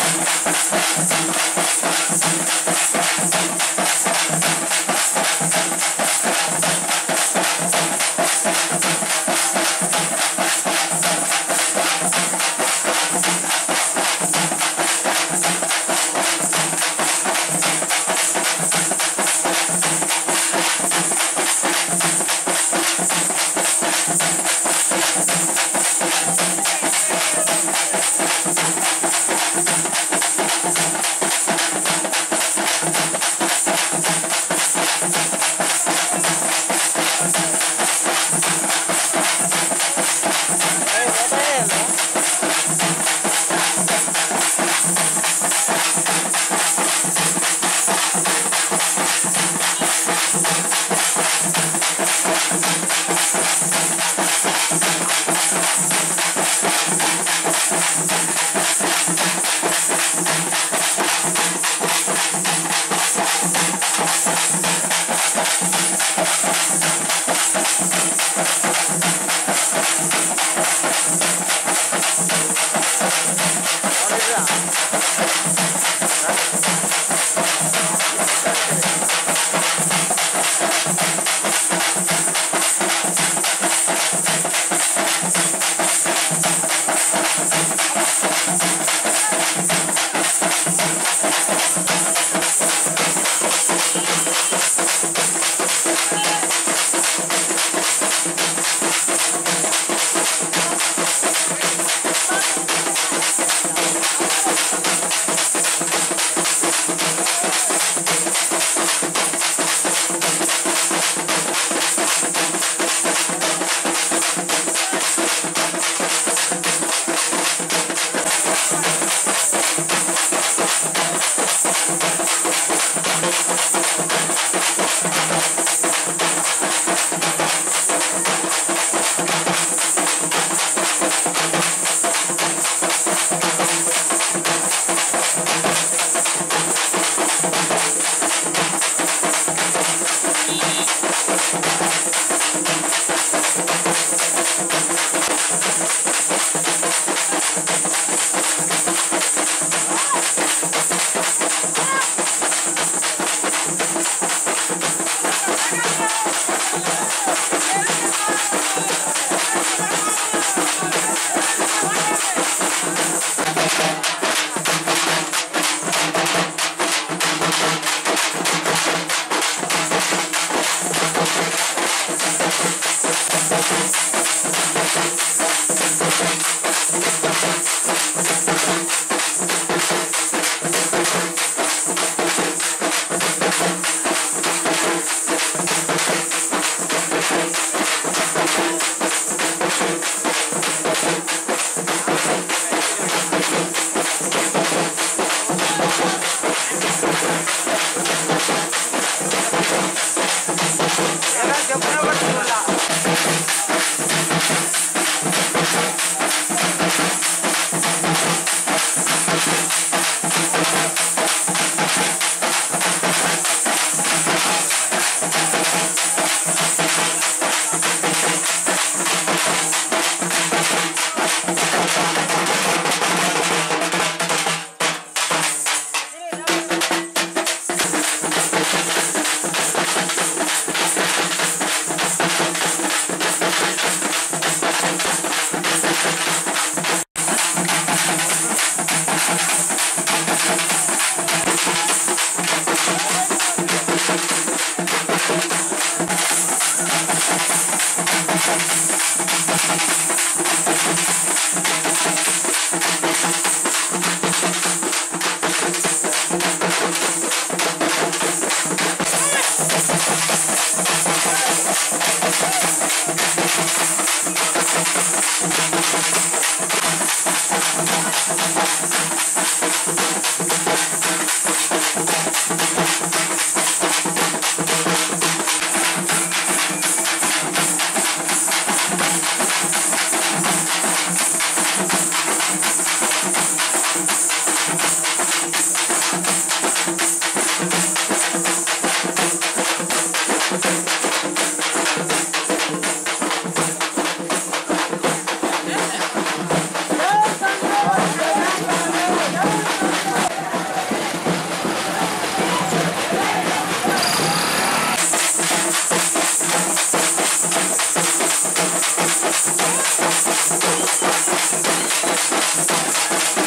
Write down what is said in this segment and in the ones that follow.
Hey!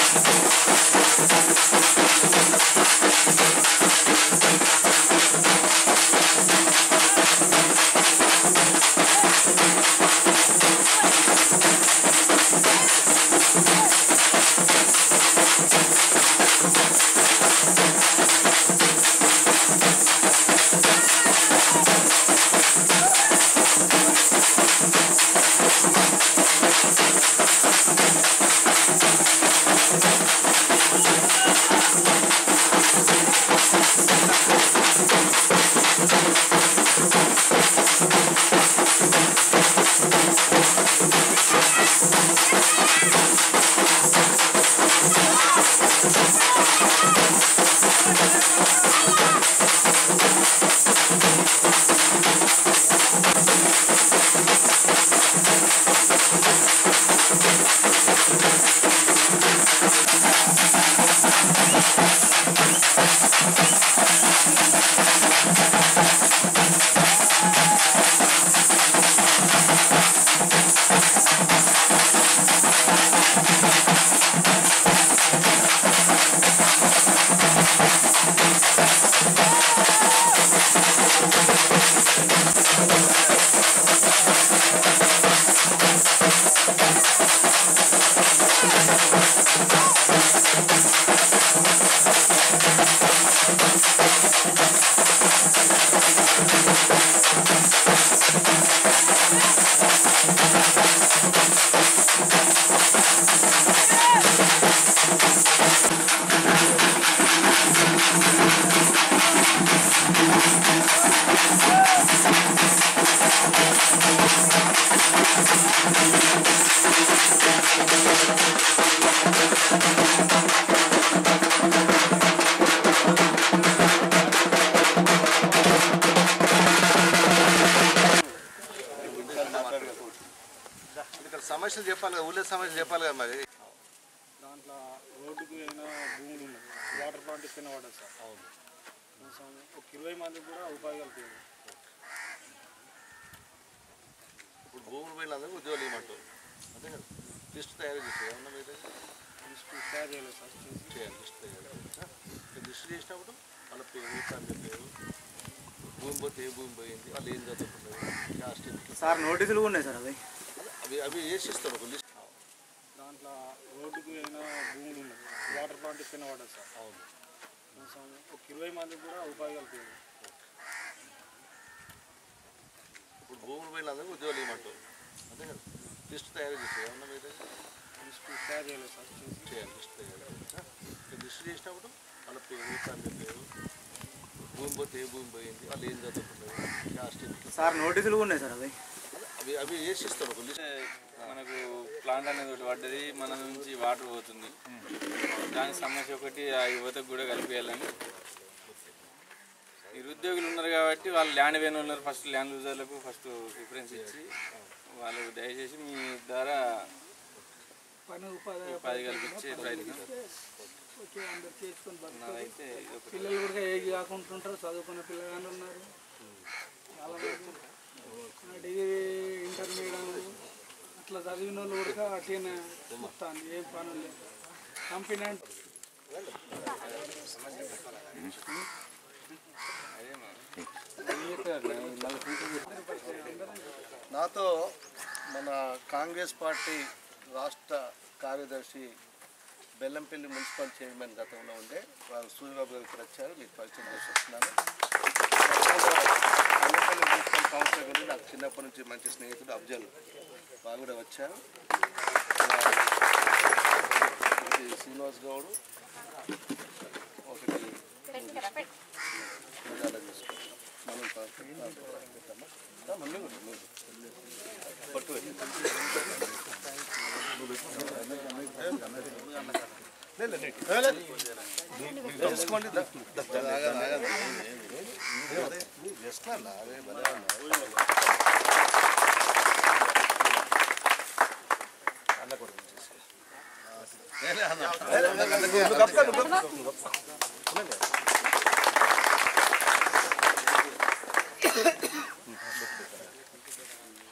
ఇక్కడ సమస్యలు చెప్పాలి కదా ఊళ్ళో సమస్యలు చెప్పాలి కదా మరి దాంట్లో రోడ్డుకు అయినా భూములు ఉన్నాయి వాటర్ ప్లాంట్ ఇచ్చిన వాటర్ సార్ అవును కొంచెం ఒక ఇరవై మందికి కూడా ఉపాధి కల్పించారు ఇప్పుడు భూములు పోయినందుకు ఉద్యోగాలు ఇవ్వమంటారు అంతే కదా లిస్ట్ తయారు చేసి ఏమన్నా మీరు లిస్ట్ తయారు చేయలేదు సార్ చేసి చేయాలి లిస్ట్ తయారు లిస్ట్ చేసినప్పుడు వాళ్ళ పేరు తండ్రి పేరు భూమి పోతే ఏ భూమి పోయింది వాళ్ళు ఏం చదువుకున్నారు క్యాస్ట్ ఎట్లా సార్ నోటీసులు కూడా ఉన్నాయి సార్ అవి అవి అవి వేసి ఇస్తారు ఒక లిస్ట్ దాంట్లో రోడ్డుకు అయినా భూములు ఉన్నాయి వాటర్ ప్లాంట్ ఇచ్చిన వాటర్ సార్ అవును కొంచెం ఒక ఇరవై మందికి కూడా ఉపాధి కల్పించారు ఇప్పుడు భూములు పోయినందుకు ఉద్యోగాలు ఇవ్వమంటారు అంతే కదా లిస్ట్ తయారు చేసి ఏమన్నా మీరు లిస్ట్ తయారు చేయలేదు సార్ చేసి చేయాలి లిస్ట్ తయారు లిస్ట్ చేసినప్పుడు వాళ్ళ పేరు తండ్రి పేరు భూమి పోతే ఏ భూమి పోయింది వాళ్ళు ఏం చదువుకున్నారు క్యాస్ట్ ఎట్లా సార్ నోటీసులు కూడా ఉన్నాయి సార్ అవి అవి అవి వేసి ఇస్తారు ఒక లిస్ట్ మనకు ప్లాంట్ అనేది ఒకటి పడ్డది మన నుంచి వాటర్ పోతుంది దాని సమస్య ఒకటి ఆ యువతకు కూడా కలిపేయాలని నిరుద్యోగులు ఉన్నారు కాబట్టి వాళ్ళు ల్యాండ్ వేణు ఉన్నారు ఫస్ట్ ల్యాండ్ యూజర్లకు ఫస్ట్ ప్రిఫరెన్స్ ఇచ్చి వాళ్ళకు దయచేసి మీ ద్వారా ఉపాధి కల్పించే ప్రయత్నం నాదైతే ఇది ఒకటి. పిల్లలు కూడా ఏది కాకుండా ఉంటారు చదువుకున్న పిల్లగాళ్ళు ఉన్నారు చాలా మంది డిగ్రీ ఇంటర్మీడియట్ అట్లా చదివిన వాళ్ళు కూడా అట్లనే వస్తాను ఏం పనులు లేదు కంపెనీ అంటే నాతో మన కాంగ్రెస్ పార్టీ రాష్ట్ర కార్యదర్శి బెల్లంపల్లి మున్సిపల్ చైర్మన్ గతంలో ఉండే వారు సూర్యబాబు గారు ఇక్కడ వచ్చారు మీకు పరిచయం చేసి వస్తున్నాను బెల్లంపల్లి మున్సిపల్ కౌన్సిలర్ గారు నాకు చిన్నప్పటి నుంచి మంచి స్నేహితుడు అఫ్జల్ వారు కూడా వచ్చారు ఒకటి శ్రీనివాస్ గౌడ్ ఒకటి మర్యాద చేసుకో. మనం పెట్టమ్మా మమ్మీ కూడా నువ్వు పట్టు పెట్టు. లే, లే, లే. ఏ, లే. తీసుకోండి దా, దా, దా, ఆగండి, ఆగండి. అదే, నువ్వు చేస్తున్నా అదే భలే ఉన్నావు. అన్న కూడా తీసుకో. లే, లే, అన్న. లే, లే, లే, నువ్వు కప్పుకో, నువ్వు కప్పుకో, నువ్వు కప్పుకో. ఉన్నది.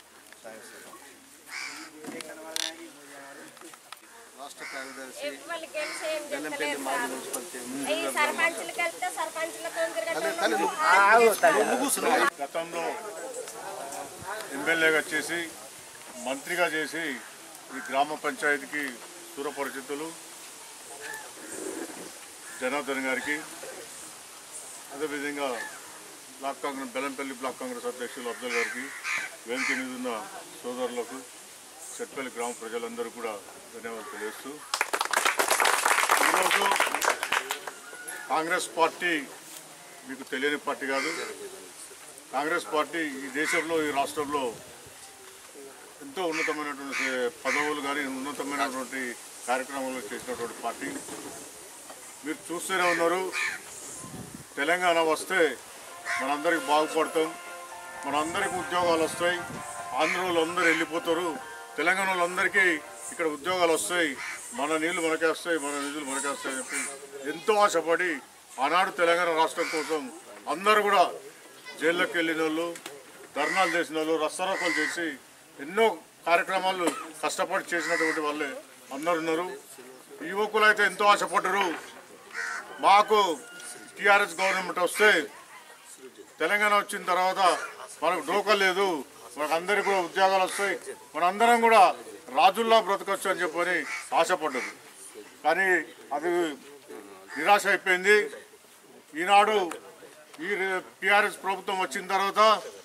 రాష్ట్ర కార్యదర్శి ఇంకేం సేమ్ బెల్లంపల్లి చెప్తలేదు మాజీ సార్ మున్సిపల్ చైర్మన్ ఈ సర్పంచులకి వెళ్తే సర్పంచులతో తల్లి నువ్వు గతంలో ఎమ్మెల్యేగా చేసి మంత్రిగా చేసి ఈ గ్రామ పంచాయతీకి దూర పరిస్థితులు జనార్దన్ గారికి అదేవిధంగా బ్లాక్ కాంగ్రెస్ బెల్లంపల్లి బ్లాక్ కాంగ్రెస్ అధ్యక్షులు అబ్దుల్ గారికి వేదిక మీద ఉన్న సోదరులకు చెట్పల్లి గ్రామ ప్రజలందరూ కూడా ధన్యవాదాలు తెలియజేస్తూ ఈరోజు కాంగ్రెస్ పార్టీ మీకు తెలియని పార్టీ కాదు కాంగ్రెస్ పార్టీ ఈ దేశంలో ఈ రాష్ట్రంలో ఎంతో ఉన్నతమైనటువంటి పదవులు కానీ ఉన్నతమైనటువంటి కార్యక్రమాలు చేసినటువంటి పార్టీ మీరు చూస్తూనే ఉన్నారు తెలంగాణ వస్తే మనందరికి బాగుపడతాం మనందరికి ఉద్యోగాలు వస్తాయి ఆంధ్ర వాళ్ళందరూ వెళ్ళిపోతారు తెలంగాణ వాళ్ళందరికీ ఇక్కడ ఉద్యోగాలు వస్తాయి మన నీళ్లు మనకే వస్తాయి మన నిధులు మనకే వస్తాయి అని చెప్పి ఎంతో ఆశపడి ఆనాడు తెలంగాణ రాష్ట్రం కోసం అందరూ కూడా జైల్లోకి వెళ్ళిన వాళ్ళు ధర్నాలు చేసిన వాళ్ళు రస్తారోకలు చేసి ఎన్నో కార్యక్రమాలు కష్టపడి చేసినటువంటి వాళ్ళే అందరు ఉన్నారు యువకులు అయితే ఎంతో ఆశపడ్డరు మాకు టీఆర్ఎస్ గవర్నమెంట్ వస్తే తెలంగాణ వచ్చిన తర్వాత మనకు డోకా లేదు మనకు అందరికి కూడా ఉద్యోగాలు వస్తాయి మనందరం కూడా రాజుల్లా బ్రతకొచ్చు అని చెప్పని ఆశపడ్డది కానీ అది నిరాశ అయిపోయింది ఈనాడు ఈ టీఆర్ఎస్ ప్రభుత్వం వచ్చిన తర్వాత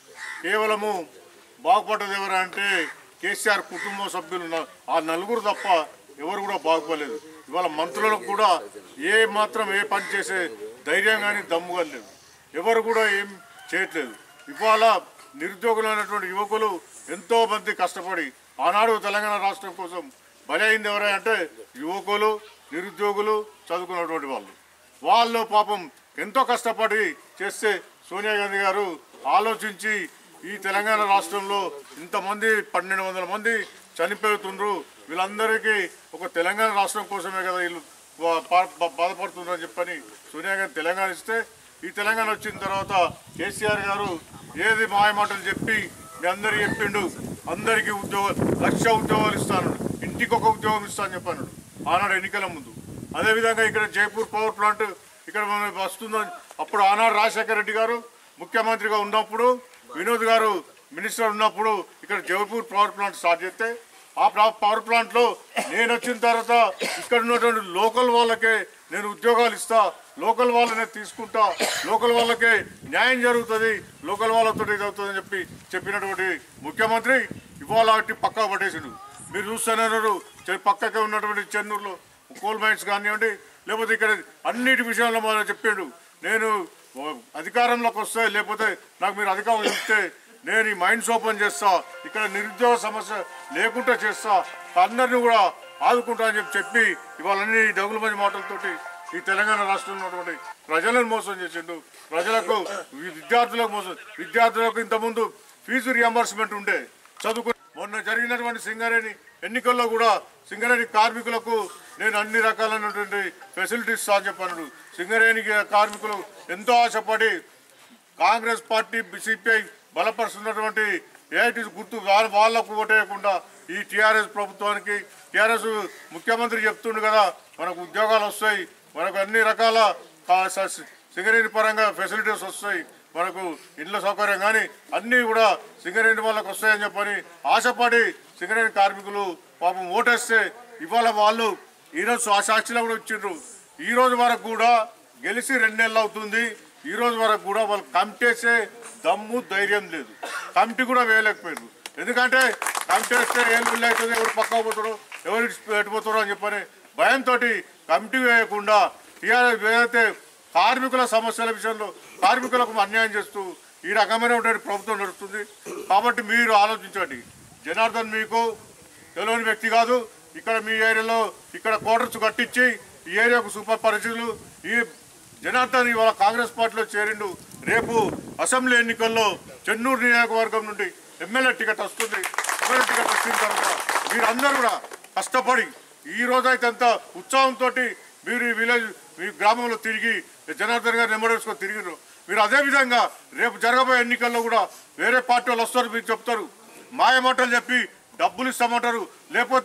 కేవలము బాగుపడ్డది ఎవరు అంటే కేసీఆర్ కుటుంబ సభ్యులు ఉన్న- ఆ నలుగురు తప్ప ఎవరు కూడా బాగుపడలేదు ఇవాళ మంత్రులకు కూడా ఏ మాత్రం ఏ పని చేసే ధైర్యం కానీ దమ్ము కానీ లేదు ఎవరు కూడా ఏం చేయట్లేదు ఇవాళ నిరుద్యోగులైనటువంటి యువకులు ఎంతో మంది కష్టపడి ఆనాడు తెలంగాణ రాష్ట్రం కోసం బలి అయింది ఎవరైనా అంటే యువకులు నిరుద్యోగులు చదువుకున్నటువంటి వాళ్ళు వాళ్ళు పాపం ఎంతో కష్టపడి చేస్తే సోనియా గాంధీ గారు ఆలోచించి ఈ తెలంగాణ రాష్ట్రంలో ఇంతమంది పన్నెండు వందల మంది చనిపోతుండ్రు వీళ్ళందరికీ ఒక తెలంగాణ రాష్ట్రం కోసమే కదా వీళ్ళు బా- బా- బా- బాధపడుతున్నారని చెప్పని సోనియా గాంధీ తెలంగాణ ఇస్తే ఈ తెలంగాణ వచ్చిన తర్వాత కేసీఆర్ గారు ఏది మాయమాటలు చెప్పి మీ అందరు చెప్పిండు అందరికీ ఉద్యోగం లక్ష ఉద్యోగాలు ఇస్తాను ఇంటికి ఒక ఉద్యోగం ఇస్తాను చెప్పాను ఆనాడు ఎన్నికల ముందు అదేవిధంగా ఇక్కడ జైపూర్ పవర్ ప్లాంట్ ఇక్కడ మనకి వస్తుందని అప్పుడు ఆనాడు రాజశేఖర రెడ్డి గారు ముఖ్యమంత్రిగా ఉన్నప్పుడు వినోద్ గారు మినిస్టర్ ఉన్నప్పుడు ఇక్కడ జైపూర్ పవర్ ప్లాంట్ స్టార్ట్ చేస్తే ఆ ప్రా- పవర్ ప్లాంట్ లో నేను వచ్చిన తర్వాత ఇక్కడ ఉన్నటువంటి లోకల్ వాళ్ళకే నేను ఉద్యోగాలు ఇస్తా లోకల్ వాళ్ళనే తీసుకుంటా లోకల్ వాళ్ళకే న్యాయం జరుగుతుంది లోకల్ వాళ్ళతో ఇది అవుతుందని చెప్పి చెప్పినటువంటి ముఖ్యమంత్రి ఇవాళ వాటి పక్కా పట్టేసిండు మీరు చూస్తూనే ఉన్నారు చె- పక్కకే ఉన్నటువంటి చెన్నూరులో కోల్ మైన్స్ కానివ్వండి లేకపోతే ఇక్కడ అన్నిటి విషయాల్లో మనం చెప్పిండు నేను ఓ అధికారంలోకి వస్తే లేకపోతే నాకు మీరు అధికారం ఇస్తే నేను ఈ మైండ్స్ ఓపెన్ చేస్తా ఇక్కడ నిరుద్యోగ సమస్య లేకుండా చేస్తా అందరినీ కూడా ఆదుకుంటా అని చెప్పి చెప్పి ఇవాళ అన్ని డగుల మంది మాటలతోటి ఈ తెలంగాణ రాష్ట్రంలో ఉన్నటువంటి ప్రజలను మోసం చేసిండు ప్రజలకు వి- విద్యార్థులకు మోసం విద్యార్థులకు ఇంతకుముందు ఫీజు రియంబర్స్మెంట్ ఉండే చదువుకు మొన్న జరిగినటువంటి సింగరేణి ఎన్నికల్లో కూడా సింగరేణి కార్మికులకు నేను అన్ని రకాలైనటువంటి ఫెసిలిటీస్ అని చెప్పాను సింగరేణి కార్మికులు ఎంతో ఆశపడి కాంగ్రెస్ పార్టీ సిపిఐ బలపరుస్తున్నటువంటి ఏఐటీ గుర్తు వాళ్ళ- వాళ్ళకు ఓటేయకుండా ఈ టీఆర్ఎస్ ప్రభుత్వానికి టీఆర్ఎస్ ముఖ్యమంత్రి చెప్తుండు కదా మనకు ఉద్యోగాలు వస్తాయి మనకు అన్ని రకాల కా- స- సింగరేణి పరంగా ఫెసిలిటీస్ వస్తాయి మనకు ఇండ్ల సౌకర్యం కానీ అన్నీ కూడా సింగరేణి వాళ్ళకి వస్తాయని చెప్పని ఆశపడి సింగరేణి కార్మికులు పాపం ఓటేస్తే ఇవాళ వాళ్ళు ఈరోజు ఆ సాక్షిలో కూడా ఇచ్చిండ్రు ఈ రోజు వరకు కూడా గెలిచి రెండు నెలలు అవుతుంది ఈ రోజు వరకు కూడా వాళ్ళు కమిటేసే దమ్ము ధైర్యం లేదు కమిటీ కూడా వేయలేకపోయారు ఎందుకంటే కమిటీ వేస్తే ఏం గుళ్ళు అవుతుంది ఎవరు పక్క పోతారో ఎవరు పెట్టిపోతారో అని చెప్పని భయంతో కమిటీ వేయకుండా టీఆర్ఎస్ ఏదైతే కార్మికుల సమస్యల విషయంలో కార్మికులకు అన్యాయం చేస్తూ ఈ రకమైనటువంటి ప్రభుత్వం నడుస్తుంది కాబట్టి మీరు ఆలోచించండి జనార్దన్ మీకు తెలియని వ్యక్తి కాదు ఇక్కడ మీ ఏరియాలో ఇక్కడ క్వార్టర్స్ కట్టించి ఈ ఏరియాకు సూపర్ పరిస్థితులు ఈ జనార్దన్ ఇవాళ కాంగ్రెస్ పార్టీలో చేరిండు రేపు అసెంబ్లీ ఎన్నికల్లో చెన్నూరు నియోజకవర్గం నుండి ఎమ్మెల్యే టికెట్ వస్తుంది ఎమ్మెల్యే టికెట్ వచ్చిన తర్వాత మీరందరూ కూడా కష్టపడి ఈ రోజైతే అంత ఉత్సాహంతో మీరు ఈ విలేజ్ మీ గ్రామంలో తిరిగి జనార్దన్ గారు నెంబరేసుకొని తిరిగిరు మీరు అదే విధంగా రేపు జరగబోయే ఎన్నికల్లో కూడా వేరే పార్టీ వాళ్ళు వస్తారు మీరు చెప్తారు మాయమాటలు చెప్పి డబ్బులు ఇస్తామంటారు లేకపోతే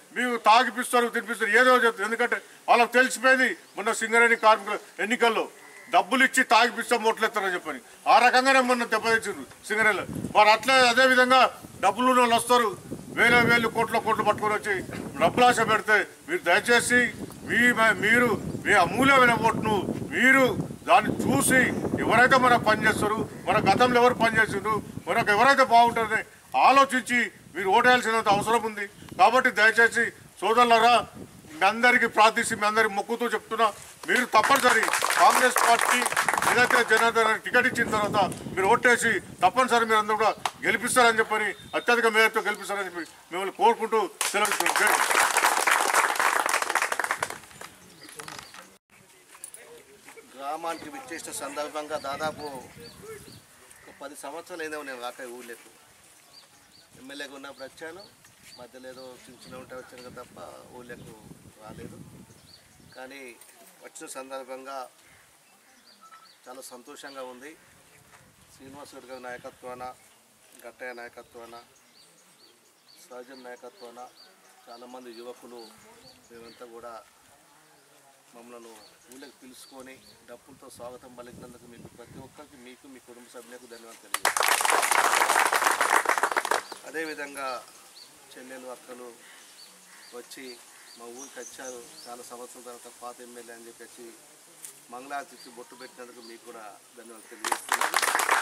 మీకు తాగిపిస్తారు తినిపిస్తారు ఏదో చెప్తారు ఎందుకంటే వాళ్ళకి తెలిసిపోయింది మొన్న సింగరేణి కార్మికుల ఎన్నికల్లో డబ్బులు ఇచ్చి తాగిపిస్తాం ఓట్లేస్తారని చెప్పని ఆ రకంగానే మొన్న దెబ్బతీసిండ్రు సింగరేణిలో మరి అట్లే అదే విధంగా డబ్బులు ఉన్న వాళ్ళు వస్తారు వేల వేలు కోట్ల కోట్లు పట్టుకొని వచ్చి డబ్బులాశ పెడితే మీరు దయచేసి మీ మీరు మీ అమూల్యమైన ఓటును మీరు దాన్ని చూసి ఎవరైతే మనకు పనిచేస్తారు మన గతంలో ఎవరు పనిచేసిండ్రు మనకు ఎవరైతే బాగుంటుందని ఆలోచించి మీరు ఓటేయాల్సినంత అవసరం ఉంది కాబట్టి దయచేసి సోదరులరా మీ అందరికీ ప్రార్థించి మీ అందరికి మొక్కుతూ చెప్తున్నా మీరు తప్పనిసరి కాంగ్రెస్ పార్టీ ఏదైతే జనార్దన్ టికెట్ ఇచ్చిన తర్వాత మీరు ఓటేసి తప్పనిసరి మీరు అందరూ కూడా గెలిపిస్తారని చెప్పని అత్యధిక మేరతో గెలిపిస్తారని చెప్పి మిమ్మల్ని కోరుకుంటూ సెలవు తీసుకుంటున్నాను. గ్రామానికి విచ్చేసిన సందర్భంగా దాదాపు ఒక పది సంవత్సరాలు అయిందేమో నేను రాక ఈ ఊళ్ళకు ఎమ్మెల్యేగా ఉన్నప్పుడు వచ్చాను మధ్యలో ఏదో చిన్న చిన్న ఉంటే వచ్చాను కదా తప్ప ఊళ్ళకు రాలేదు కానీ వచ్చిన సందర్భంగా చాలా సంతోషంగా ఉంది శ్రీనివాసరెడ్డి గారి నాయకత్వాన గట్టయ్య నాయకత్వాన సహజన్ నాయకత్వాన చాలామంది యువకులు మేమంతా కూడా మమ్మల్ని ఊళ్ళకి పిలుచుకొని డప్పులతో స్వాగతం పలికినందుకు మీకు ప్రతి ఒక్కరికి మీకు మీ కుటుంబ సభ్యులకు ధన్యవాదాలు తెలియజేస్తాను అదేవిధంగా చెల్లెలు అక్కలు వచ్చి మా ఊరికి వచ్చారు చాలా సంవత్సరాల తర్వాత పాత ఎమ్మెల్యే అని చెప్పి వచ్చి మంగళారతికి బొట్టు పెట్టినందుకు మీకు కూడా ధన్యవాదాలు తెలియజేస్తున్నాను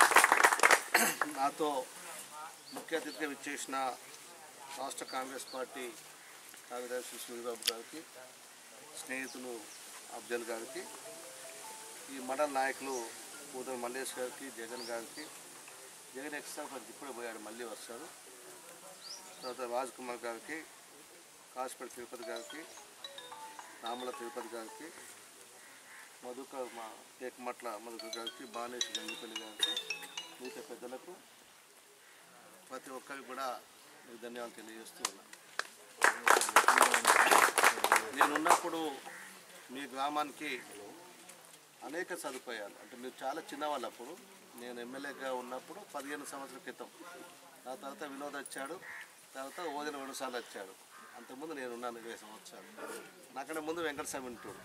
నాతో ముఖ్య అతిథిగా విచ్చేసిన రాష్ట్ర కాంగ్రెస్ పార్టీ కార్యదర్శి సూర్యబాబు గారికి స్నేహితులు అఫ్జల్ గారికి ఈ మండల నాయకులు పూదల మల్లేష్ గారికి జగన్ గారికి జగన్ ఎక్స్ట్రా ఫర్ ఇప్పుడే పోయాడు మళ్ళీ వస్తాడు తర్వాత రాజ్ కుమార్ గారికి కాసిపల్లి తిరుపతి గారికి రాముల తిరుపతి గారికి మధుకర్ మా టేకమట్ల మధుకర్ గారికి బాలేష్ గంగిపల్లి గారికి మిగతా పెద్దలకు ప్రతి ఒక్కరికి కూడా మీకు ధన్యవాదాలు తెలియజేస్తూ ఉన్నాను నేనున్నప్పుడు మీ గ్రామానికి అనేక సదుపాయాలు అంటే మీరు చాలా చిన్నవాళ్ళు అప్పుడు నేను ఎమ్మెల్యేగా ఉన్నప్పుడు పదిహేను సంవత్సరాల క్రితం ఆ తర్వాత వినోద్ వచ్చాడు తర్వాత ఓదిన రెండుసార్లు వచ్చాడు అంతకుముందు నేను ఉన్నాను ఇరవై సంవత్సరాలు నాకన్నా ముందు వెంకటస్వామి ఉంటాడు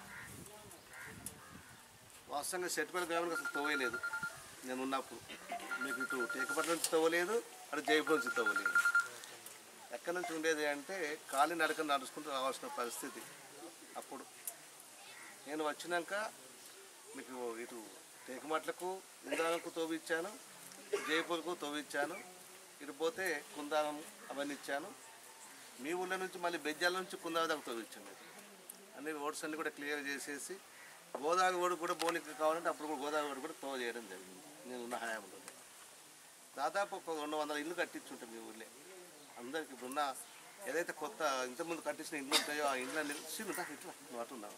వాస్తవంగా సెట్పల్లి గ్రామానికి అసలు తవ్వేయలేదు నేను ఉన్నప్పుడు మీకు ఇటు టేకపట్ల నుంచి తవ్వలేదు అటు జైపూర్ నుంచి తవ్వలేదు ఎక్కడి నుంచి ఉండేది అంటే కాలి నడక నడుచుకుంటూ రావాల్సిన పరిస్థితి అప్పుడు నేను వచ్చినాక మీకు ఇటు టేకమట్లకు ఇందాలకు తోవిచ్చాను జైపూర్కు తోవిచ్చాను ఇటు పోతే కుందారం అవన్నీ ఇచ్చాను మీ ఊళ్ళో నుంచి మళ్ళీ బెజ్జాల నుంచి కుందారం దాకా తోవిచ్చాను అన్ని రోడ్స్ అన్ని కూడా క్లియర్ చేసేసి గోదావరి ఓడి కూడా బోనికి కావాలంటే అప్పుడు కూడా గోదావరి ఓడి కూడా తోవ చేయడం జరిగింది నేను ఉన్న హయాంలో దాదాపు ఒక రెండు వందల ఇల్లు కట్టించుంటాం మీ ఊళ్ళో అందరికి ఇప్పుడున్న ఏదైతే కొత్త ఇంతకుముందు కట్టించిన ఇల్లు ఉంటాయో ఆ ఇళ్ళ నిలిచి ఇట్లా నువ్వు అటు ఉన్నావు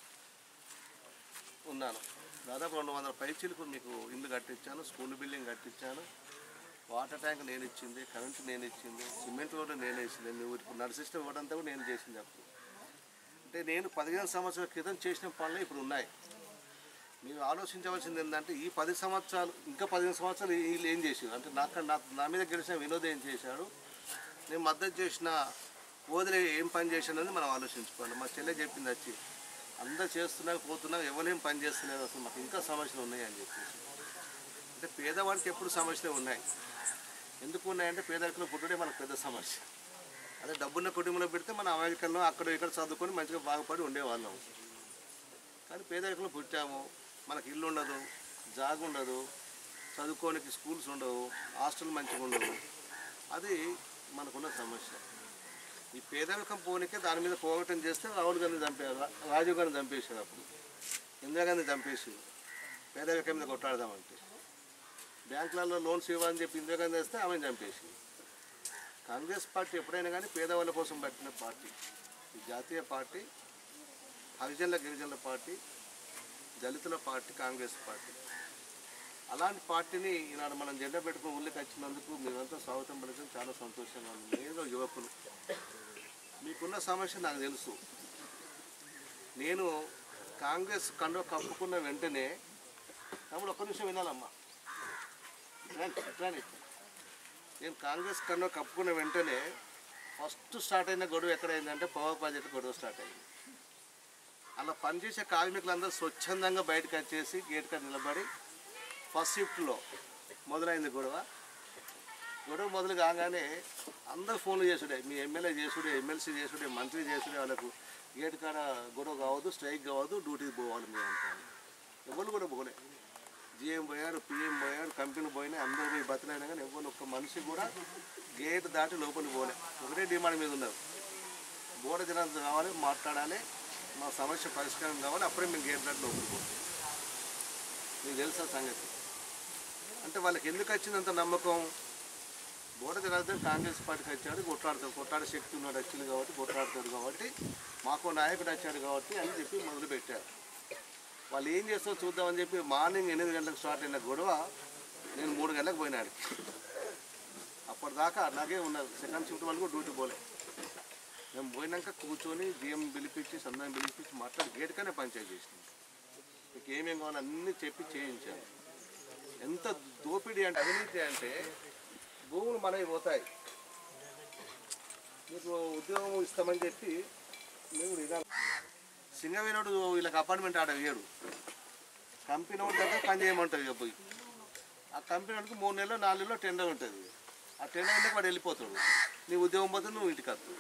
ఉన్నాను దాదాపు రెండు వందల పైచీలకు మీకు ఇల్లు కట్టించాను స్కూల్ బిల్డింగ్ కట్టించాను వాటర్ ట్యాంక్ నేను ఇచ్చింది కరెంటు నేను ఇచ్చింది సిమెంట్ రోడ్డు నేను ఇచ్చింది మీ ఊరికి నడిసిస్టమ్ రోడ్ అంతా కూడా నేను చేసింది అప్పుడు అంటే నేను పదిహేను సంవత్సరాల క్రితం చేసిన పనులు ఇప్పుడు ఉన్నాయి మీరు ఆలోచించవలసింది ఏంటంటే ఈ పది సంవత్సరాలు ఇంకా పదిహేను సంవత్సరాలు వీళ్ళు ఏం చేసారు అంటే నాకు నాకు నా మీద గెలిచిన వినోద్ ఏం చేశాడు నేను మద్దతు చేసిన వదిలే ఏం పని చేశానని మనం ఆలోచించుకోవాలి మా చెల్లె చెప్పింది వచ్చి అందరు చేస్తున్నారు పోతున్నారు ఎవరేం పని చేస్తున్నారు అసలు మాకు ఇంకా సమస్యలు ఉన్నాయి అని చెప్పేసి అంటే పేదవాడికి ఎప్పుడు సమస్యలు ఉన్నాయి ఎందుకు ఉన్నాయంటే పేదరికంలో పుట్టుడే మనకు పెద్ద సమస్య అదే డబ్బున్న కుటుంబంలో పెడితే మనం అమెరికల్లో అక్కడ ఇక్కడ చదువుకొని మంచిగా బాగుపడి ఉండేవాళ్ళం కానీ పేదరికంలో పుట్టాము మనకి ఇల్లు ఉండదు జాగ ఉండదు చదువుకోనికి స్కూల్స్ ఉండవు హాస్టల్ మంచిగా ఉండవు అది మనకున్న సమస్య ఈ పేదరికం పోనీకే దాని మీద పోరాటం చేస్తే రాహుల్ గాంధీ చంపారు రా- రాజీవ్ గాంధీ చంపేశారు అప్పుడు ఇందిరాగాంధీ చంపేసారు పేదరికం మీద కొట్లాడదామంటే బ్యాంకులలో లోన్స్ ఇవ్వాలని చెప్పి ఇందిరాగాంధీ వేస్తే ఆమెను చంపేసింది కాంగ్రెస్ పార్టీ ఎప్పుడైనా కానీ పేదవాళ్ళ కోసం పెట్టిన పార్టీ ఈ జాతీయ పార్టీ హరిజనుల గిరిజనుల పార్టీ దళితుల పార్టీ కాంగ్రెస్ పార్టీ అలాంటి పార్టీని ఈనాడు మనం జెండా పెట్టుకుని ఊళ్ళకి వచ్చినందుకు మీరంతా స్వాగతం పలకడం చాలా సంతోషంగా ఉంది నేను యువకులు మీకున్న సమస్య నాకు తెలుసు నేను కాంగ్రెస్ కండ కప్పుకున్న వెంటనే తమ్ముడు ఒక్క నిమిషం వినాలమ్మా రండి, రండి. నేను కాంగ్రెస్ కన్నా కప్పుకున్న వెంటనే ఫస్ట్ స్టార్ట్ అయిన గొడవ ఎక్కడైందంటే పవర్ ప్రాజెక్ట్ గొడవ స్టార్ట్ అయింది అలా పనిచేసే కార్మికులందరూ స్వచ్ఛందంగా బయటకు వచ్చేసి గేట్ కాడ నిలబడి ఫస్ట్ షిఫ్ట్లో మొదలైంది గొడవ గొడవ మొదలు కాగానే అందరు ఫోన్లు చేసుడే మీ ఎమ్మెల్యే చేసుడే ఎమ్మెల్సీ చేసుడే మంత్రి చేసుడే వాళ్ళకు గేట్ కాడ గొడవ కావద్దు స్ట్రైక్ కావద్దు డ్యూటీకి పోవాలి మేము అంటాను ఎవరు కూడా పోలే జిఎం పోయారు పిఎం పోయారు కంపెనీ పోయినా అందరూ పోయి బతిలైనా కానీ ఎవరు ఒక్క మనిషి కూడా గేట్ దాటి లోపలికి పోలే ఒకటే డిమాండ్ మీద ఉన్నారు బోర్డు జనాలు కావాలి మాట్లాడాలి మా సమస్య పరిష్కారం కావాలి అప్పుడే మేము గేట్ దాటి లోపలికి పోతాం మీకు తెలుసా సంగతి అంటే వాళ్ళకి ఎందుకు వచ్చిందంత నమ్మకం బోర్డు జనార్దన్ కాంగ్రెస్ పార్టీకి వచ్చాడు కొట్లాడతాడు కొట్లాడే శక్తి ఉన్నాడు వచ్చింది కాబట్టి కొట్లాడతాడు కాబట్టి మాకు నాయకుడు వచ్చాడు కాబట్టి అని చెప్పి మొదలు పెట్టారు వాళ్ళు ఏం చేస్తారో చూద్దామని చెప్పి మార్నింగ్ ఎనిమిది గంటలకు స్టార్ట్ అయిన గొడవ నేను మూడు గంటలకు పోయినాడు అప్పటిదాకా అలాగే ఉన్నారు సెకండ్ షిఫ్ట్ వాళ్ళు కూడా డ్యూటీ పోలే మేము పోయినాక కూర్చొని జిఎం పిలిపించి సందాన్ని పిలిపించి మాట్లాడి గేట్గానే పంచాయతీ చేసినాం మీకు ఏమేం కావాలో అన్నీ చెప్పి చేయించాను ఎంత దోపిడీ అంటే అవినీతి అంటే భూములు మనవి పోతాయి మీకు ఉద్యోగం ఇస్తామని చెప్పి మేము విధానం సింగవేనుడు వీళ్ళకి అపార్ట్మెంట్ ఆడ వేయడు కంపెనీ వాడి దగ్గర పని చేయమంటుంది ఇక పోయి ఆ కంపెనీ వాడికి మూడు నెలలు నాలుగు నెలలు టెండర్ ఉంటుంది ఆ టెండర్ అంటే వాడు వెళ్ళిపోతాడు నీ ఉద్యోగం పోతే నువ్వు ఇంటికి వస్తావు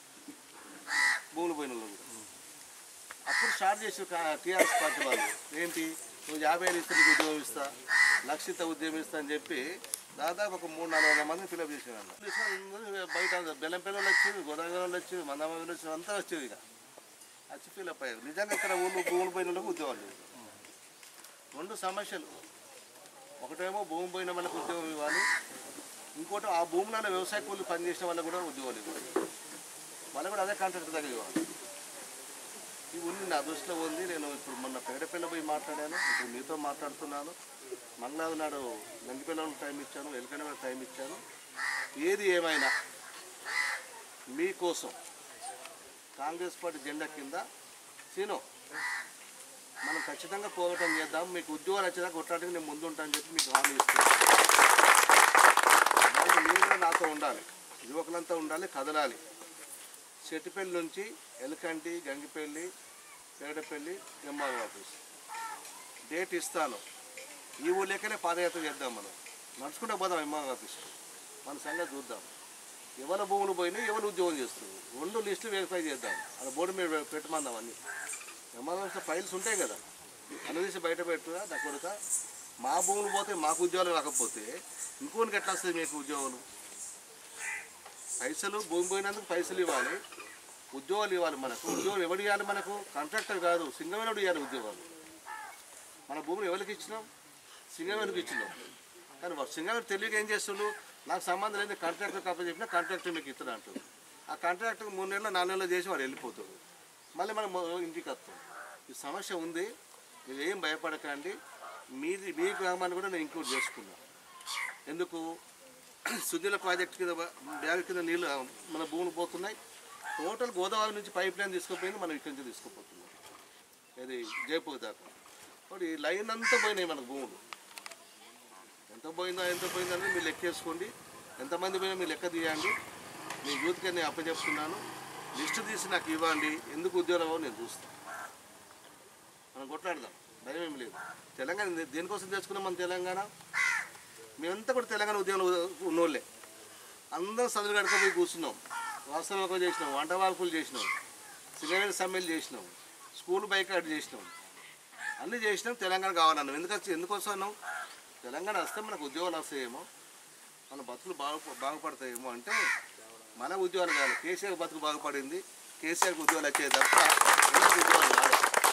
భూములు పోయిన వాళ్ళు కూడా. అప్పుడు స్టార్ట్ చేసి టీఆర్ఎస్ పార్టీ వాళ్ళు ఏంటి నువ్వు యాభై ఐదు ఇస్తే నీకు ఉద్యోగం ఇస్తా లక్షిత ఉద్యోగం ఇస్తా అని చెప్పి దాదాపు ఒక మూడు నాలుగు వందల మందిని ఫిలప్ చేసేవాళ్ళు అందరూ బయట బెల్లం పిల్లలు వచ్చేది గోదావరి వాళ్ళు వచ్చేది మందమావిలు వచ్చేది అంతా వచ్చేది ఇక వచ్చి ఫిలప్ అయ్యారు నిజంగా ఇక్కడ ఊళ్ళు భూములు పోయిన వాళ్ళకి ఉద్యోగాలు లేవు. రెండు సమస్యలు ఒకటేమో భూమి పోయిన వాళ్ళకి ఉద్యోగం ఇవ్వాలి ఇంకోటి ఆ భూములలో వ్యవసాయ కూలి పనిచేసిన వాళ్ళకి కూడా ఉద్యోగాలు ఇవ్వాలి వాళ్ళకి కూడా అదే కాంట్రాక్ట్ దగ్గర ఇవ్వాలి ఇది ఉంది నా దృష్టిలో ఉంది నేను ఇప్పుడు మొన్న పేడపిల్ల పోయి మాట్లాడాను ఇప్పుడు మీతో మాట్లాడుతున్నాను మంగళవారం నాడు గంగిపిల్లలకు టైం ఇచ్చాను ఎలుకన కూడా టైం ఇచ్చాను ఏది ఏమైనా మీకోసం కాంగ్రెస్ పార్టీ జెండా కింద సీనో మనం ఖచ్చితంగా పోరాటం చేద్దాం మీకు ఉద్యోగాలు వచ్చేదాకా కొట్టడానికి నేను ముందు ఉంటానని చెప్పి మీకు హామీ ఇస్తాను దానికి మీరు కూడా నాతో ఉండాలి యువకులంతా ఉండాలి కదలాలి చెట్టుపల్లి నుంచి ఎలకంటి Gangipalli Pedapalli MR office date ఇస్తాను ఈ ఊళ్ళకనే పాదయాత్ర చేద్దాం మనం నడుచుకుంటూ పోదాం ఎంఆర్ ఆఫీస్ మన సంగతి చూద్దాం ఎవరి భూములు పోయినాయి ఎవరు ఉద్యోగం చేస్తున్నారు రెండు లిస్టులు వెరిఫై చేద్దాం అలా బోర్డు మీద పెట్టమందాం అన్నీ ఎంఆర్ ఆఫీస్ ఫైల్స్ ఉంటాయి కదా అనుదీసి బయట పెట్టుగా నా కొడుక మా భూములు పోతే మాకు ఉద్యోగాలు రాకపోతే ఇంకోనికి ఎట్లా వస్తుంది మీకు ఉద్యోగాలు పైసలు భూమి పోయినందుకు పైసలు ఇవ్వాలి ఉద్యోగాలు ఇవ్వాలి మనకు ఉద్యోగం ఎవరు ఇవ్వాలి మనకు కాంట్రాక్టర్ కాదు సింగమేనుడు ఇవ్వాలి ఉద్యోగాలు మన భూమిని ఎవరికి ఇచ్చినాం సింగమేనుకు ఇచ్చినాం కానీ వాడు సింగమేనుడు తెలియక ఏం చేస్తుండు నాకు సంబంధం లేదు కాంట్రాక్టర్ కాపీ చెప్పినా కాంట్రాక్టర్ మీకు ఇస్తున్నా అంటాడు ఆ కాంట్రాక్టర్ మూడు నెలలు నాలుగు నెలలు చేసి వాడు వెళ్ళిపోతాడు మళ్ళీ మనం మొ- ఇంటికి వస్తాం ఈ సమస్య ఉంది మీరు ఏం భయపడకండి మీది మీ గ్రామాన్ని కూడా నేను ఇంక్లూడ్ చేసుకున్నాను ఎందుకు సుజల ప్రాజెక్ట్ కింద బ- బ్యాగ్ కింద నీళ్ళు మన భూములు పోతున్నాయి టోటల్ గోదావరి నుంచి పైప్ లైన్ తీసుకుపోయింది మనం ఇక్కడి నుంచి తీసుకుపోతున్నాం ఇది జైపూర్ దాకా కాబట్టి ఈ లైన్ అంతా పోయినాయి మన భూములు ఎంత పోయిందో ఎంత పోయిందో అనేది మీరు లెక్కేసుకోండి ఎంతమంది పోయినా మీరు లెక్క తీయండి మీ యూత్కి నేను అప్పచెప్తున్నాను లిస్టు తీసి నాకు ఇవ్వండి ఎందుకు ఉద్యోగం నేను చూస్తాను మనం కొట్లాడదాం భయం ఏం లేదు తెలంగాణ దే- దేనికోసం తెచ్చుకున్నాం మన తెలంగాణ మేమంతా కూడా తెలంగాణ ఉద్యోగంలో ఉన్నోళ్ళే అందరం చదువు గడకపోయి కూర్చున్నాం వాస్తవం చేసినాం వంట వార్పులు చేసినాం సిగరెట్ సమ్మెలు చేసినాం స్కూల్ బైక్ అడ్ చేసినాం అన్నీ చేసినాం తెలంగాణ కావాలన్నాం ఎందుకు వచ్చి ఎందుకు వస్తున్నాం తెలంగాణ వస్తే మనకు ఉద్యోగాలు వస్తాయేమో మన బతుకులు బాగు బాగుపడతాయేమో అంటే మన ఉద్యోగాలు కావాలి కేసీఆర్ బతుకు బాగుపడింది కేసీఆర్కి ఉద్యోగాలు వచ్చేది తప్ప ఎవరికి ఉద్యోగాలు కావాలి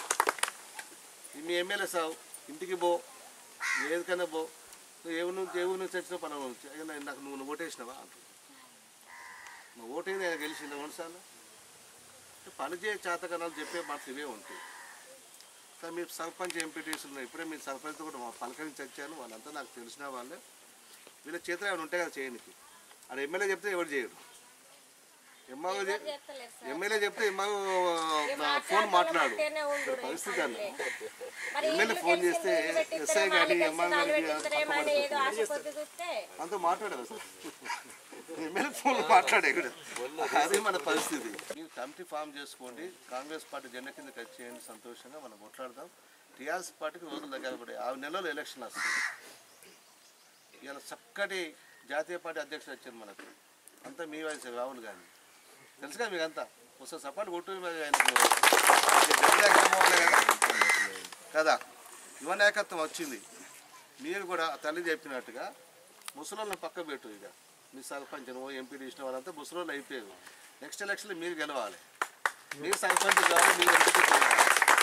ఈ మీ ఎమ్మెల్యే సావు ఇంటికి పో ఏదికైనా పో నువ్వు ఏ ఊరు నుంచి ఏ ఊరు నుంచి వచ్చినా పలానా నుంచి అయినా నాకు నువ్వు నువ్వు ఓటేసినావా అంటుంది నువ్వు ఓటైంది ఆయన గెలిచిందా రెండుసార్లు పని చేయ చేతకనాలు చెప్పే మాటలు ఇవే ఉంటాయి కానీ మీరు సర్పంచ్ ఎంపీటీసీలు ఉన్నాయి ఇప్పుడే మీరు సర్పంచ్తో కూడా మా పలకరించి వచ్చాను వాళ్ళంతా నాకు తెలిసిన వాళ్ళే వీళ్ళ చేతిలో ఏమైనా ఉంటాయి కదా చేయనికి అది ఎమ్మెల్యే చెప్తే ఎవరు చేయడు ఎమ్మెల్యే చెప్తలేరు సార్. ఎమ్మెల్యే చెప్తే ఎమ్మెల్యే ఫోన్ మాట్లాడు మాట్లాడుతూనే ఉండు. ఇక్కడ పరిస్థితి అన్న మరి ఎమ్మెల్యే ఇల్లు ఫోన్ తెలిసి చేస్తే ఇల్లు పెట్టిస్తారేమో, ఎస్ఐ గాని వాళ్ళు ఎంఆర్ తెలిసి గాని వాళ్ళు పెట్టిస్తారేమో అని ఏదో ఆశ కొద్ది చూస్తే అంతా మాట్లాడారు సార్ ఎమ్మెల్యే ఫోన్లో మాట్లాడే కూడా అదే మన పరిస్థితి మీరు కమిటీ ఫామ్ చేసుకోండి కాంగ్రెస్ పార్టీ జెండా కిందకి వచ్చేయండి సంతోషంగా మనం కొట్లాడదాం టీఆర్ఎస్ పార్టీకి రోజులు దగ్గర పడే ఆ నెలలో ఎలక్షన్ వస్తుంది ఇలా చక్కటి జాతీయ పార్టీ అధ్యక్షుడు వచ్చారు మనకు అంతా మీ వయసు రాహుల్ గాంధీ తెలుసుగా మీకు అంతా ఒకసారి సపాటు కొట్టు మరి ఆయనకు జెండా ఎక్కడ పోవాలి కదా కదా యువ నాయకత్వం వచ్చింది మీరు కూడా ఆ తల్లి చెప్పినట్టుగా ముసలోళ్ళని పక్క పెట్టు ఇక మీ సర్పంచ్ నువ్వు ఎంపీ ఇచ్చిన వాళ్ళంతా ముసలోళ్ళు అయిపోయారు నెక్స్ట్ ఎలక్షన్లో మీరు గెలవాలి మీరు సర్పంచ్ కావాలి మీరు ఎంపీ కావాలి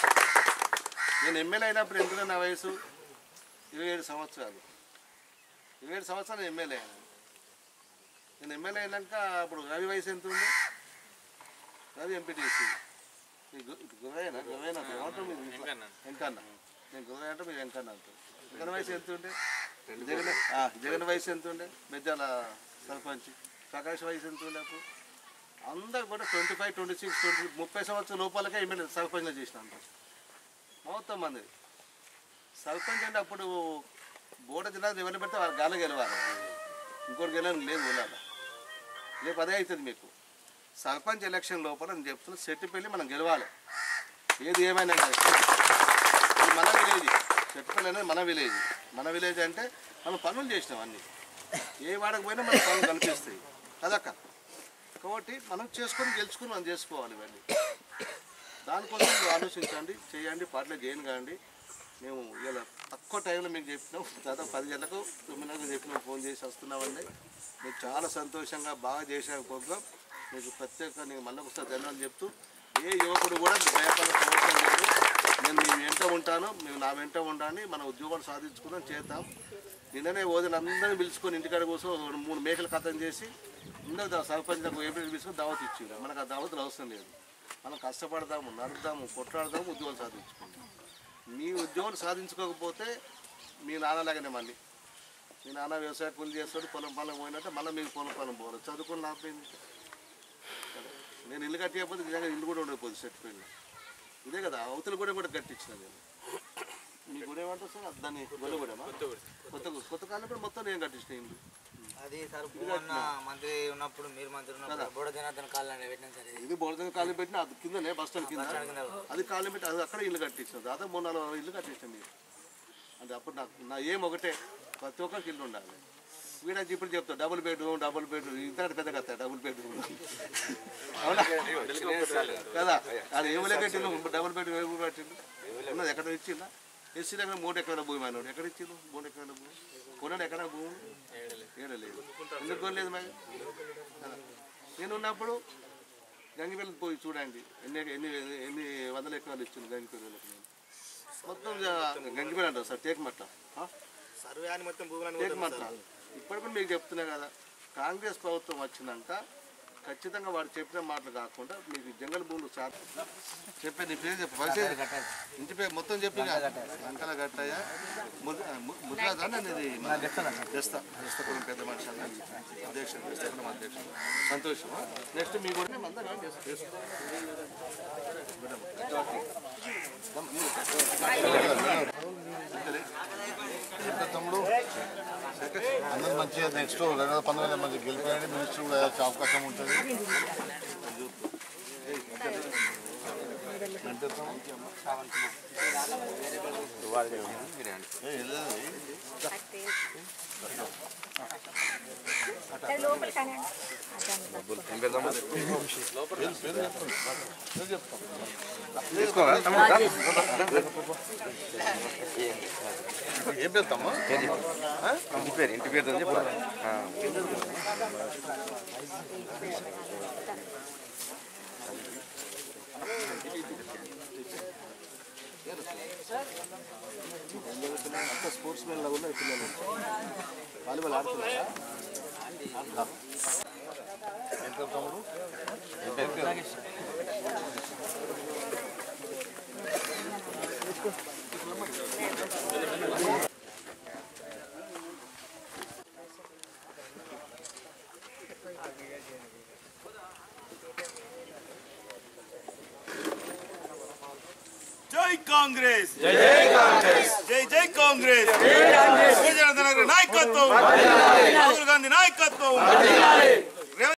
నేను ఎమ్మెల్యే అయినప్పుడు ఎంత నా వయసు ఇరవై ఏడు సంవత్సరాలు ఇరవై ఏడు సంవత్సరాలు ఎమ్మెల్యే అయినా నేను ఎమ్మెల్యే అయినాక అప్పుడు రవి వయసు ఎంత ఉంది రవి ఎంపీటీసీ గురవేనా గురవేనా ఏమంటారు మీరు వెంకన్న. వెంకన్న నేను గురవే అంటే మీరు వెంకన్న అంటారు జగన్ వయసు ఎంత ఉండే జగన్ ఆ, జగన్ వయసు ఎంత ఉండే మెజ్జాల సర్పంచ్ ప్రకాష్ వయసు ఎంత ఉండే అప్పుడు అందరు కూడా twenty five twenty six twenty ముప్పై సంవత్సరాల లోపలకే ఎమ్మెల్యే సర్పంచ్గా చేసిన అంటారు మొత్తం మంది సర్పంచ్ అంటే అప్పుడు బోర్డు జిల్లా ఎవరిని పెడితే వాళ్ళు గాలి గెలవాలి ఇంకోటి గెలవని లేదు ఊళ్ళలో రేపు అదే అవుతుంది మీకు సర్పంచ్ ఎలక్షన్ లోపల నేను చెప్తున్నా సెట్టుపల్లి మనం గెలవాలి ఏది ఏమైనా కానీ ఇది మన విలేజ్ చెట్టుపల్లి అనేది మన విలేజ్ మన విలేజ్ అంటే మనం పనులు చేసినాం అన్నీ ఏ వాడకు పోయినా మన పనులు కనిపిస్తాయి కదక్క కాబట్టి మనం చేసుకొని గెలుచుకుని మనం చేసుకోవాలి ఇవన్నీ దానికోసం మీరు ఆలోచించండి చేయండి పాటలు చేయను కాండి మేము ఇలా తక్కువ టైంలో మీకు చెప్పినాం దాదాపు పది గంటలకు తొమ్మిది గంటలకు చెప్పినాం ఫోన్ చేసి వస్తున్నామండి మీకు చాలా సంతోషంగా బాగా చేశారు ప్రోగ్రాం మీకు ప్రత్యేక నేను మళ్ళీ ఒకసారి ధన్యవాదాలు చెప్తూ ఏ యువకుడు కూడా భయపడే అవసరం లేదు నేను మీ వెంట ఉంటాను మేము నా వెంట ఉండాలని మన ఉద్యోగాలు సాధించుకుందాం చేద్దాం నిన్ననే ఓదిన అందరినీ పిలుచుకొని ఇంటికాడ కోసం ఒక మూడు మేకలు కథం చేసి అందరూ సర్పంచ్లకు ఏపీ పిలుచుకొని దావత్ ఇచ్చిండు మనకు ఆ దావతులు అవసరం లేదు మనం కష్టపడదాము నడుద్దాము కొట్లాడదాము ఉద్యోగాలు సాధించుకుందాం మీ ఉద్యోగాలు సాధించుకోకపోతే మీ నాన్నలాగానే మళ్ళీ మీ నాన్న వ్యవసాయ కూలి చేస్తాడు పొలం పొలం పోయినట్టే మళ్ళీ మీకు పొలం పొలం పోవాలి చదువుకొని లాభమైంది కదా. నేను ఇల్లు కట్టకపోతే నిజంగా ఇల్లు కూడా ఉండకపోతే సెట్టిపోయింది ఇదే కదా అవతల కూడా కూడా కట్టించిన నేను మీ కూడా ఏమంటారు సార్ దాన్ని గొల్ల కూడా కొత్త కొత్త కాలం కూడా మొత్తం నేను కట్టించిన ఇల్లు అది సార్ మొన్న మంత్రి ఉన్నప్పుడు మీరు మంత్రి ఉన్నప్పుడు బోడ జనార్దన్ కాలనీ పెట్టినాం సార్ ఇది ఇది బోర్డు కాలు పెట్టిన అది కిందనే బస్ స్టాండ్ కింద అది కాలు పెట్టి అది అక్కడ ఇల్లు కట్టించిన దాదాపు మూడు నాలుగు ఇల్లు కట్టించిన మీరు అంటే అప్పుడు నాకు నా ఏం ఒకటే ప్రతి ఒక్కరికి ఇల్లు ఉండాలి వీడకి ఇప్పుడు చెప్తా డబుల్ బెడ్రూమ్ డబుల్ బెడ్రూమ్ ఇంతకంటే పెద్ద కథ డబుల్ బెడ్రూమ్ అవునా కదా అది ఏమి కట్టిండు డబుల్ బెడ్రూమ్ ఏమి కట్టిండు ఉన్నది ఎక్కడ ఇచ్చిందా ఎస్సీ దగ్గర మూడు ఎకరాల భూమి అన్నాడు ఎక్కడ ఇచ్చిండు మూడు ఎకరాల భూమి కొన్నాడు ఎక్కడ భూమి ఏడలేదు ఎందుకు కొనలేదు మరి కదా. నేను ఉన్నప్పుడు గంగిపల్లి పోయి చూడండి ఎన్ని ఎన్ని ఎన్ని వందల ఎకరాలు ఇచ్చింది గంగిపల్లికి నేను మొత్తం గంగిపల్లి అంటారు సార్ టేకుమట్ల ఆ? సర్వే అని మొత్తం భూములను టేకుమట్ల ఇప్పటికి మీకు చెప్తున్నా కదా కాంగ్రెస్ ప్రభుత్వం వచ్చినాక ఖచ్చితంగా వాడు చెప్పిన మాటలు కాకుండా మీకు జంగల్ భూములు సార్ చెప్పే నీ పేరు చెప్పు ఫస్ట్ ఇంటి పేరు మొత్తం చెప్పి అంకల గట్టయ్య ముద్రాదా ఇది దస్తా దస్తపురం పెద్ద మనిషి అన్న అధ్యక్షుడు దస్తపురం అధ్యక్షుడు సంతోషం నెక్స్ట్ మీ కూడా మేము అందరం చేస్తాం తమ్ముడు అందరు మంచిగా నెక్స్ట్ రెండు వేల పంతొమ్మిది మంది గెలిపోయండి మినిస్టర్ కూడా వచ్చే అవకాశం ఉంటుంది అంటే తమ్ముడు? ఏ, వెళ్ళలేదు. లోపలికి కానీ ఏం పేరు తమ్ముడు? ఇంటి పేరు ఇంటి పేరు చెప్పు అంతా స్పోర్ట్స్ మెన్ లాగా ఉన్నారు పిల్లలు వాలీబాల్ ఆడుతున్నారా ఏం పేరు తమ్ముడు? జై కాంగ్రెస్ జై జై కాంగ్రెస్ జై జై కాంగ్రెస్ జై జనార్దన్ గారి నాయకత్వం నాయకత్వం రాహుల్ గాంధీ నాయకత్వం